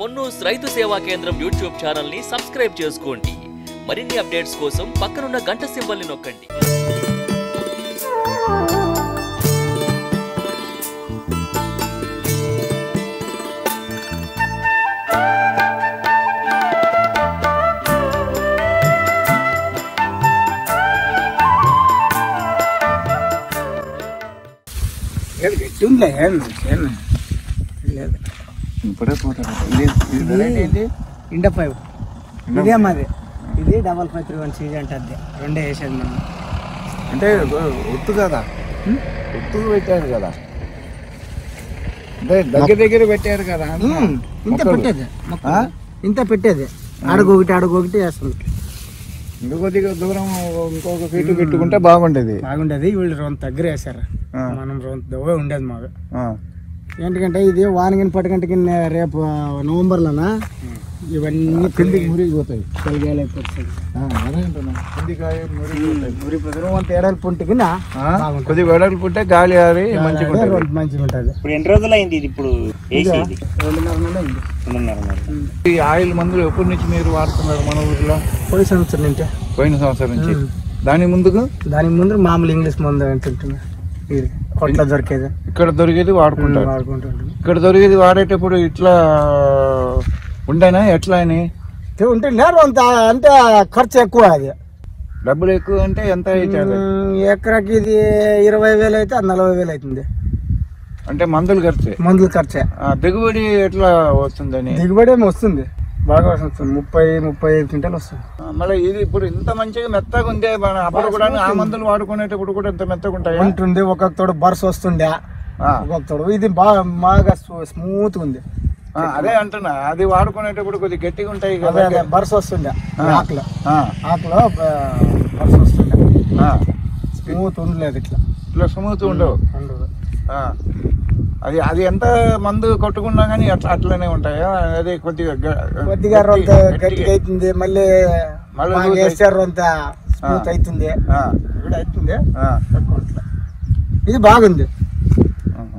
పొన్నూస్ రైతు సేవా కేంద్రం యూట్యూబ్ ఛానల్ ని సబ్స్క్రైబ్ చేసుకోండి మరిన్ని అప్డేట్స్ కోసం పక్కనున్న గంట సింబల్ ని నొక్కండి ఏం గట్టి ఉందిలే ఏం ఏం లేదు ఇప్పుడే పోతాడు ఇది ఇది వెరైటీ ఏంటి ఇండ ఫైవ్ ఇదే మాది ఇది double five three one CG అంటే అదే రెండే వేసేది మనం అంటే ఒత్తు కదా ఒత్తు పెట్టారు కదా అంటే దగ్గర దగ్గర పెట్టారు కదా ఉమ్, ఇంత మొక్కలు. పెట్టేది మొక్క. ఆ? ఇంత పెట్టేది అడుగు ఒకటి అడుగు ఒకటి వేస్తుంది ఇంకో కొద్దిగా దూరం ఇంకొక ఫీట్ పెట్టుకుంటే బాగుండేది బాగుండేది వీళ్ళు రొంత దగ్గర వేసారు ఆ. మనం రొంత దవ్వే ఉండేది మాకు ఆ, ఏంటంటే ఇది వానగిన పట్టుకంటకి రేపు నవంబర్లోనా ఇవన్నీ కిందికి మురిగిపోతాయి కలిగేలు అయిపోతుంది ఆ, అదే అంటున్నా కిందికాయ మురిగిపోతాయి మురిగిపోతుంది వంత ఏడాది పొంటికి ఆ, కొద్దిగా వెడల్పు ఉంటే గాలి ఆరి మంచిగా ఉంటుంది మంచిగా ఉంటుంది ఇప్పుడు ఎన్ని రోజులు అయింది ఇది ఇప్పుడు వేసేది రెండున్నర నెలలు అయింది. రెండున్నర మరి ఈ ఆయిల్ మందులు ఎప్పటి నుంచి మీరు వాడుతున్నారు మన ఊర్లో పోయి సంవత్సరం నుంచి పోయిన సంవత్సరం నుంచి దాని ముందుకు దానికి ముందు మామూలు ఇంగ్లీష్ మందు తింటున్నా ఇది కొట్ల దొరికేది ఇక్కడ దొరికేది వాడుకుంటారు వాడుకుంటుంటాం ఇక్కడ దొరికేది వాడేటప్పుడు ఇట్లా ఉండేనా ఎట్లా అని ఉంటే నేరు అంత అంటే ఖర్చు ఎక్కువ అది డబ్బులు ఎక్కువ అంటే ఎంత అవుతుంది ఉమ్, ఎకరాకి ఇది ఇరవై వేలు అయితే అది నలభై వేలు అవుతుంది అంటే మందులు ఖర్చే మందుల ఖర్చే ఆ, దిగుబడి ఎట్లా వస్తుందని దిగుబడి ఏమో వస్తుంది బాగా వస్తుంది ముప్పై ముప్పై ఐదు క్వింటాలు వస్తుంది ఆ, మళ్ళీ ఇది ఇప్పుడు ఇంత మంచిగా మెత్తగా ఉందే మన అప్పుడు కూడా ఆ మందులు వాడుకునేటప్పుడు కూడా ఇంత మెత్తగా ఉంటాయా ఉంటుంది ఒక్కొక్కతోడు బర్స్ వస్తుండే ఆ, ఒక్కొక్కతోడు ఇది బాగా బాగా స్మూత్ ఉంది ఆ, అదే అంటున్నా అది వాడుకునేటప్పుడు కొద్దిగా గట్టిగా ఉంటాయి అదే కదా అదే బర్స్ వస్తుండే ఆకులో ఆ, ఆకులో బర్స్ వస్తుండే ఆ. స్మూత్ ఉండలేదు ఇట్లా ఇట్లా స్మూత్ ఉండవు ఉండదు ఆ. అది అది ఎంత మందు కొట్టుకున్నా కానీ అట్లా అట్లనే ఉంటాయా అదే కొద్దిగా గ- కొద్దిగా రొంత గట్టి- గట్టిగా అవుతుంది మళ్ళీ మళ్ళీ బాగా లూజ్ వేసారు రొంత స్మూత్ ఆ. అవుతుంది ఆ, ఇక్కడ అవుతుంది ఆ. తక్కువ అట్లా. ఇది బాగుంది ఆహా.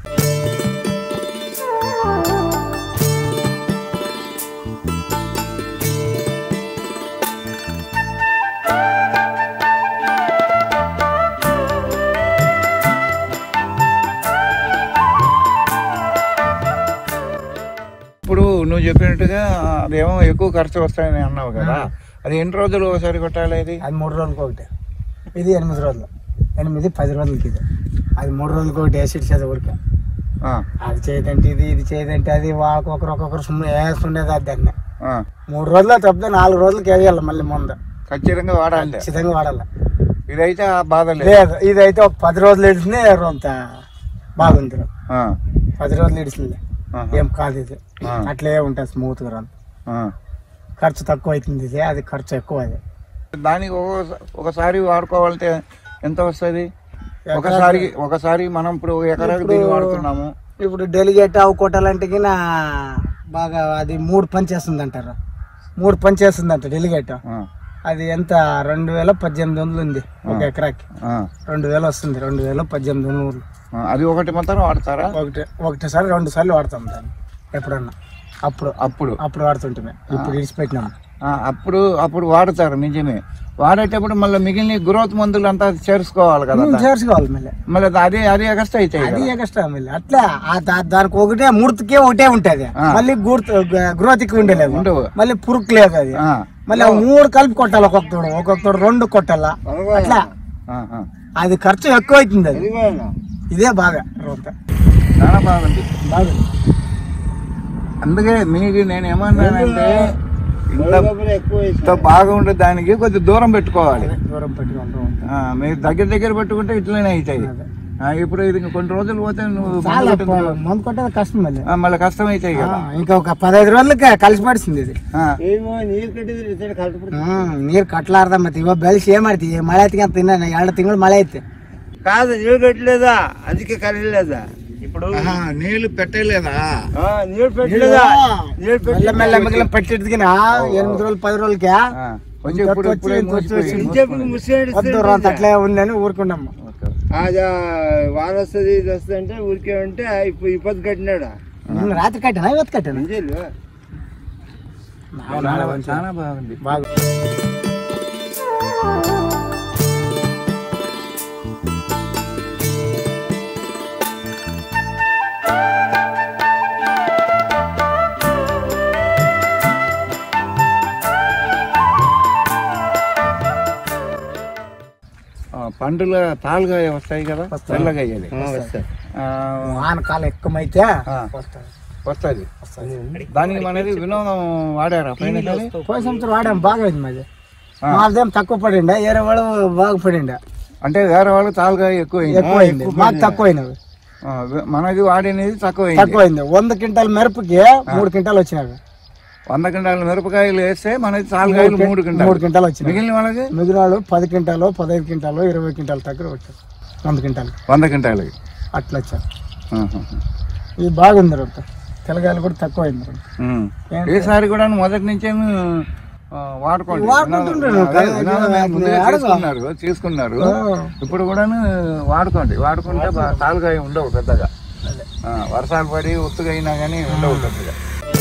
ఇప్పుడు నువ్వు చెప్పినట్టుగా అదేమో ఎక్కువ ఖర్చు వస్తాయని అన్నావు కదా అది ఎన్ని రోజులు ఒకసారి కొట్టాలి ఇది అది మూడు రోజులకి ఒకటి ఇది ఎనిమిది రోజులు ఎనిమిది పది రోజులకి ఇది అది మూడు రోజులకి ఒకటి వేసి చేది ఊరికే ఆ, అది చేయదంటే ఇది ఇది చేయదంటే అది ఒక్కొక్కరు ఒక్కొక్కరు సుಮ್ಮನೆ వేస్తుండేది అది దాన్ని ఆ. మూడు రోజులు తప్పితే నాలుగు రోజులకి వేయాలి మళ్ళీ ముందు ఖచ్చితంగా వాడాలి ఖచ్చితంగా వాడాలి ఇదైతే ఆ బాధ లేదు లేదు ఇది అయితే ఒక పది రోజులు ఇడిచింది అంత బాగుంది ఆ, పది రోజులు ఇడిచింది ఆహా. ఏం కాదు ఇది ఆ. అట్లే ఉంటుంది స్మూత్గా రంత ఆ. ఖర్చు తక్కువ అవుతుంది ఇది అది ఖర్చు ఎక్కువ అది దానికి ఒక- ఒకసారి వాడుకోవాలంటే ఎంత వస్తుంది ఒకసారి ఒకసారి మనం ఇప్పుడు ఒక ఎకరాకి దీన్ని వాడుతున్నాము ఇప్పుడు డెలిగేట్ అవి కొట్టాలంటే గినా బాగా అది మూడు పని చేస్తుంది అంటారు మూడు పని చేస్తుంది అంట డెలిగేట్ ఆ, అది ఎంత రెండు వేల పద్దెనిమిది వందలు ఉంది ఒక ఎకరాకి ఆ, రెండు వేలు వస్తుంది రెండు వేల పద్దెనిమిది వందలు ఆ, అది ఒకటి మొత్తం వాడతారా ఒకటి ఒకటిసారి రెండు సార్లు వాడతాం దాన్ని ఎప్పుడన్నా అప్పుడు అప్పుడు అప్పుడు వాడుతుంటే ఇప్పుడు ఇడిచిపెట్టినాము ఆ, అప్పుడు అప్పుడు వాడతారు నిజమే వాడేటప్పుడు మళ్ళీ మిగిలిన గ్రోత్ మందులు అంతా చేర్చుకోవాలి కదా దా- చేర్చుకోవాలి మళ్ళీ మళ్ళీ అదే అదే ఎగస్ట్ అవుతాయి అది కదా. ఎక్స్ట్రా మళ్ళీ అట్లా ఆ దా- దానికి ఒకటే మూర్తికే ఒకటే ఉంటది ఆ. మళ్ళీ గుర్తు గ్రోత్ కి ఉండలేదు ఉండవు. మళ్ళీ పురుకు లేదు అది ఆ, మళ్ళీ ఆ మూడు కలిపి కొట్టాలి ఒక్కొక్కతోడు ఒక్కొక్కతోడు రెండు కొట్టాలా అట్లా ఆ, ఆ. అది ఖర్చు ఎక్కువ అవుతుంది అది ఇదే బాగా రోత చాలా బాగుంది బాగుంది అందుకే మీకు నేను ఏమన్నానంటే ఇంత ఇంత బాగుండే దానికి కొద్దిగా దూరం పెట్టుకోవాలి దూరం పెట్టుకుంటూ ఆ, మీరు దగ్గర దగ్గర పెట్టుకుంటే ఇట్లనే అవుతాయి ఆ, ఇప్పుడు ఇది కొన్ని రోజులు పోతే నువ్వు మందు చాలా కొట్టిన- మందు కొట్టేది కష్టం మళ్ళీ ఆ, మళ్ళీ కష్టం అవుతాయి ఆ, కదా ఇంకా ఒక పదహైదు రోజులకి కలిసి పడిసింది ఇది ఆ, ಆ, ನೀರ್ ಕಟ್ಲಾರ್ದ ಮತ್ತೆ ಇವಾಗ ಬೆಳೆಸಿ ಏನ್ ಮಾಡ್ತೀವಿ ಮಳೆ ಐತಿಗೆ ತಿನ್ನ ಎರಡು ತಿಂಗಳು ಮಳೆ ಐತೆ కాదు నీళ్ళు పెట్టలేదా అందుకే కలగలేదా ఇప్పుడు ఆహా, నీళ్లు పెట్టలేదా ఆ, నీళ్ళు పెట్టలేదా నీళ్ళు మెల్ల మెల్ల మిగిలిన పెట్టిదిగిన ఎనిమిది రోజులు పది రోజులకి ఆ, వచ్చి ఇప్పుడు ఇప్పుడే మూసిపోయి. చెప్పి ముసిరేడు వద్దు రాంత అట్లే ఉందని ఊరుకున్నాము ఓకే. అది ఆ, వాన వస్తుంది ఇది వస్తుంది అంటే ఊరికే ఉంటే ఇప్పుడు ఇబ్బంది కట్టినాడా నిన్న రాత్రి కట్టానా ಇವತ್ತು కట్టాను అంజేలు చాలా చాలా బాగుంది బాగా ఆ, పండుల తాలుగాయ వస్తాయి కదా వస్తాయి. తెల్లగా అయ్యేది ఆ, వానకాలం ఎక్కువైతే ఆ. వస్తాయి వస్తుంది వస్తాయి దానికి మనది వినోదం వాడారా పైన పోయిన సంవత్సరం వాడాం బాగా అయింది మాది మాదేం తక్కువ పడిండే వేరే వాళ్ళు బాగా పడిండే అంటే వేరే వాళ్ళు తాలుగాయ ఎక్కువ ఎక్కువ అయింది మాకు తక్కువ అయినవి మనది వాడినది తక్కువ తక్కువ అయింది వంద క్వింటాల మిరపకి మూడు క్వింటాలు వచ్చినాయి వంద క్వింటాల మిరపకాయలు వేస్తే మనది తాలుగాయలు మూడు మూడు క్వింటాలు క్వింటాలు వచ్చినాయి మిగిలిన వాళ్ళకి మిగిలిన వాళ్ళు పది క్వింటాలు పదహైదు క్వింటాలు ఇరవై క్వింటాల దగ్గర వచ్చారు వంద క్వింటాలు వంద క్వింటాలకి అట్లా వచ్చారు ఆహా. ఇది బాగుంది రొట్ట తెలగాయలు కూడా తక్కువ అయింది రొట్ట. ఉమ్. ఏంటి? ఈసారి కూడా మొదటి నుంచే ఆ, వాడుకోండి వాడుకుంటున్నాను. వినోదం- అదే వినోదం అది ముందుగా ఆడదు. తీసుకున్నారు తీసుకున్నారు ఆ. ఇప్పుడు కూడా వాడుకోండి వాడుకుంటే బా- తాలుగాయ ఉండవు పెద్దగా ఆ, వర్షాలు పడి ఉత్తుగా అయినా కానీ ఉండవు పెద్దగా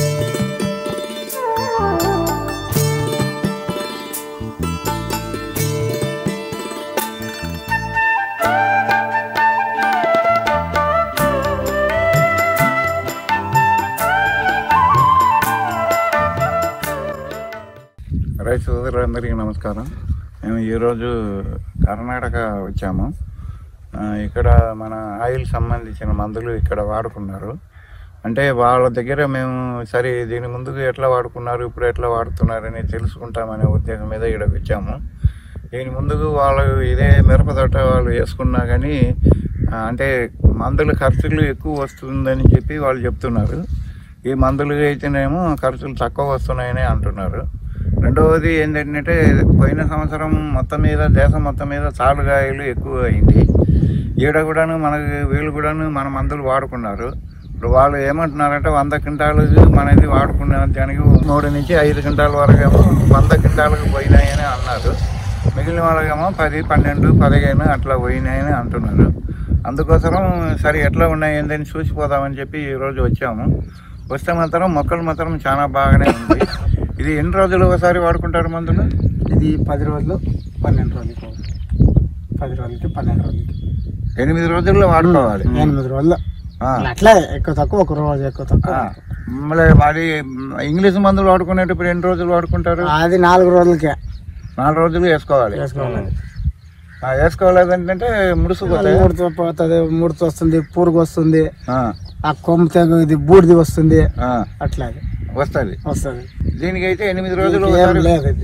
రైతు సోదరులందరికీ నమస్కారం మేము ఈరోజు కర్ణాటక వచ్చాము ఆ, ఇక్కడ మన ఆయిల్ సంబంధించిన మందులు ఇక్కడ వాడుకున్నారు అంటే వాళ్ళ దగ్గర మేము సరే దీని ముందుకు ఎట్లా వాడుకున్నారు ఇప్పుడు ఎట్లా వాడుతున్నారని తెలుసుకుంటామనే ఉద్దేశం మీద ఇక్కడికి వచ్చాము దీని ముందుకు వాళ్ళు ఇదే మిరప తోట వాళ్ళు వేసుకున్నా కానీ ఆ, అంటే మందుల ఖర్చులు ఎక్కువ వస్తుందని చెప్పి వాళ్ళు చెప్తున్నారు ఈ మందులు అయితేనేమో ఖర్చులు తక్కువ వస్తున్నాయని అంటున్నారు రెండవది ఏంటంటే పోయిన సంవత్సరం మొత్తం మీద దేశం మొత్తం మీద తాలుగాయలు ఎక్కువ అయింది ఈడ కూడాను మనకి వీళ్ళు కూడాను మన మందులు వాడుకున్నారు ఇప్పుడు వాళ్ళు ఏమంటున్నారంటే వంద క్వింటాలకు మనది వాడుకునే దానికి మూడు నుంచి ఐదు క్వింటాల వరకు ఏమో వంద క్వింటాలకు పోయినాయని అన్నారు మిగిలిన వాళ్ళకేమో పది పన్నెండు పదిహేను అట్లా పోయినాయని అంటున్నారు అందుకోసం సరే ఎట్లా ఉన్నాయి ఏందని చూసిపోదామని చెప్పి ఈరోజు వచ్చాము వస్తే మాత్రం మొక్కలు మాత్రం చాలా బాగానే ఉంది ఇది ఎన్ని రోజులు ఒకసారి వాడుకుంటారు మందులు ఇది పది రోజులు పన్నెండు రోజులకి ఒకటి. పది రోజులకి పన్నెండు రోజులకి ఎనిమిది రోజుల్లో వాడుకోవాలి ఎనిమిది రోజులు ఆ. అట్లా ఎక్కువ తక్కువ ఒక రోజు ఎక్కువ తక్కువ ఆ. మళ్ళీ అది ఇంగ్లీష్ మందులు వాడుకునేటప్పుడు ఎన్ని రోజులు వాడుకుంటారు అది నాలుగు రోజులకే నాలుగు రోజులు వేసుకోవాలి వేసుకోవాలి ఆ, వేసుకోలేదంటే ముడుసుకుపోతాయి ముడత పోతుంది ముడత వస్తుంది పురుగు వస్తుంది ఆ, ఆ కొమ్మ తెగ ఇది బూడిది వస్తుంది ఆ, అట్లా అది వస్తుంది వస్తుంది దీనికి అయితే ఎనిమిది రోజులు ఏం ఒకసారి లేదు ఇది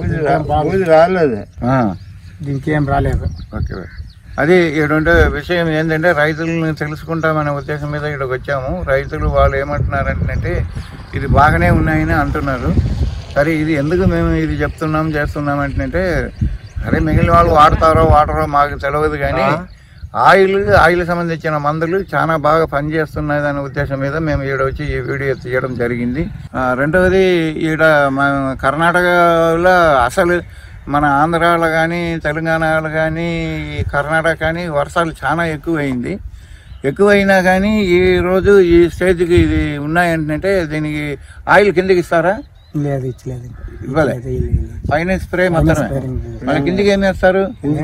ఊది రాలేదు ఆ, దీనికి ఏం రాలేదు ఓకే అది ఈడుండే విషయం ఏంటంటే రైతులను తెలుసుకుంటామనే ఉద్దేశం మీద ఇక్కడికి వచ్చాము రైతులు వాళ్ళు ఏమంటున్నారంటే ఇది బాగానే ఉన్నాయని అంటున్నారు సరే ఇది ఎందుకు మేము ఇది చెప్తున్నాం చేస్తున్నాం అంటే అరే మిగిలిన వాళ్ళు వాడతారో వాడరో మాకు తెలియదు కానీ ఆయిల్ ఆయిల్ సంబంధించిన మందులు చాలా బాగా పనిచేస్తున్నాయి అనే ఉద్దేశం మీద మేము ఈడ వచ్చి ఈ వీడియో తీయడం జరిగింది ఆ, రెండవది ఈడ మన కర్ణాటకలో అసలు మన ఆంధ్రాలో కానీ తెలంగాణలో కానీ ఈ కర్ణాటక కానీ వర్షాలు చాలా ఎక్కువైంది ఎక్కువైనా కానీ ఈ రోజు ఈ స్టేజ్కి ఇది ఉన్నాయంటే దీనికి ఆయిల్ కిందకి ఇస్తారా లేదు ఇచ్చలేదు ఇవ్వలే లేదు, ఇల్లు, ఇల్లు. పైన స్ప్రే మొత్తం spraying. మళ్ళీ కిందికి ఏం వేస్తారు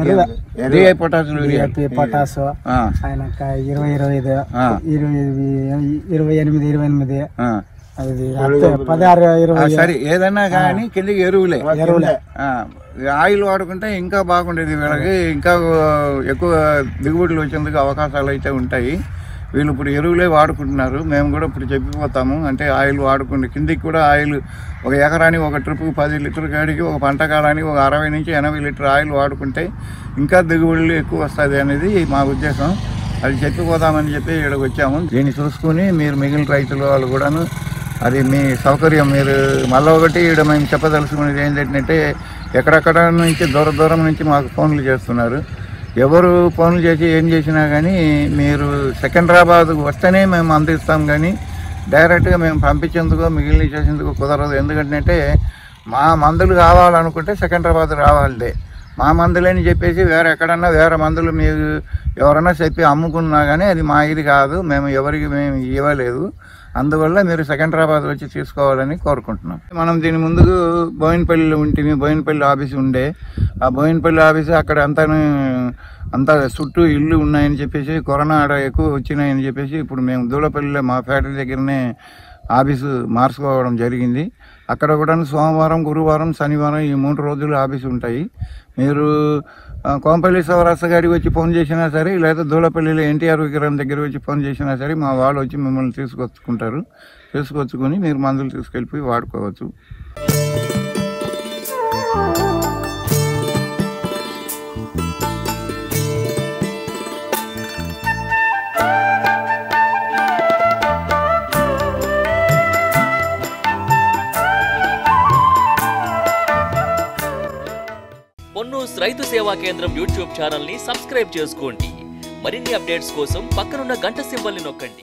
డిఐ పొటాష్ DAP, పొటాసు ఆ, ఆయనక ఇరవై ఇరవై ఐదు ఆ. ఇరవై ఇరవై ఎనిమిది ఇరవై ఎనిమిది ఆ. అది అంతే పదహారు ఆ, ఇరవై సరే ఏదైనా కానీ కిందికి ఎరువులే ఎరువులే ఆ, ఈ ఆయిల్ వాడుకుంటే ఇంకా బాగుండేది వీళ్ళకి ఇంకా ఎక్కువ దిగుబడులు వచ్చేందుకు అవకాశాలు అయితే ఉంటాయి వీళ్ళు ఇప్పుడు ఎరువులే వాడుకుంటున్నారు మేము కూడా ఇప్పుడు చెప్పిపోతాము అంటే ఆయిల్ వాడుకుంటే కిందికి కూడా ఆయిల్ ఒక ఎకరానికి ఒక ట్రిప్కి పది లీటర్ కాడికి ఒక పంట కాలానికి ఒక అరవై నుంచి ఎనభై లీటర్ ఆయిల్ వాడుకుంటే ఇంకా దిగుబడులు ఎక్కువ వస్తుంది అనేది మా ఉద్దేశం అది చెప్పిపోదామని చెప్పి ఇక్కడికి వచ్చాము దీన్ని చూసుకుని మీరు మిగిలిన రైతులు వాళ్ళు కూడాను అది మీ సౌకర్యం మీరు మళ్ళీ ఒకటి ఇక్కడ మేము చెప్పదలుచుకునేది ఏంటంటే ఎక్కడెక్కడ నుంచి దూర దూరం నుంచి మాకు ఫోన్లు చేస్తున్నారు ఎవరు ఫోన్లు చేసి ఏం చేసినా కానీ మీరు సికింద్రాబాద్ వస్తేనే మేము అందిస్తాం కానీ డైరెక్ట్గా మేము పంపించేందుకు మిగిలిన చేసేందుకు కుదరదు ఎందుకంటే మా మందులు కావాలనుకుంటే సికింద్రాబాద్ రావాలిదే మా మందులని చెప్పేసి వేరే ఎక్కడన్నా వేరే మందులు మీరు ఎవరన్నా చెప్పి అమ్ముకున్నా కానీ అది మా ఇది కాదు మేము ఎవరికి మేము ఇవ్వలేదు అందువల్ల మీరు సికింద్రాబాద్ వచ్చి తీసుకోవాలని కోరుకుంటున్నాం మనం దీని ముందుకు బోయినపల్లిలో ఉంటుంది బోయినపల్లి ఆఫీస్ ఉండే ఆ బోయినపల్లి ఆఫీస్ అక్కడ అంతా అంతా చుట్టూ ఇల్లు ఉన్నాయని చెప్పేసి కరోనా ఆడ ఎక్కువ వచ్చినాయని చెప్పేసి ఇప్పుడు మేము దూలపల్లిలో మా ఫ్యాక్టరీ దగ్గరనే ఆఫీసు మార్చుకోవడం జరిగింది అక్కడ కూడా సోమవారం గురువారం శనివారం ఈ మూడు రోజులు ఆఫీసు ఉంటాయి మీరు ఆ, కోంపల్లి శివరాస గారికి వచ్చి ఫోన్ చేసినా సరే లేదా దూలపల్లిలో ఎన్టీఆర్ విగ్రహం దగ్గర వచ్చి ఫోన్ చేసినా సరే మా వాళ్ళు వచ్చి మిమ్మల్ని తీసుకొచ్చుకుంటారు తీసుకొచ్చుకొని మీరు మందులు తీసుకెళ్ళిపోయి వాడుకోవచ్చు పొన్నూస్ రైతు సేవా కేంద్రం యూట్యూబ్ ఛానల్ ని సబ్స్క్రైబ్ చేసుకోండి మరిన్ని అప్డేట్స్ కోసం పక్కనున్న గంట సింబల్ ని నొక్కండి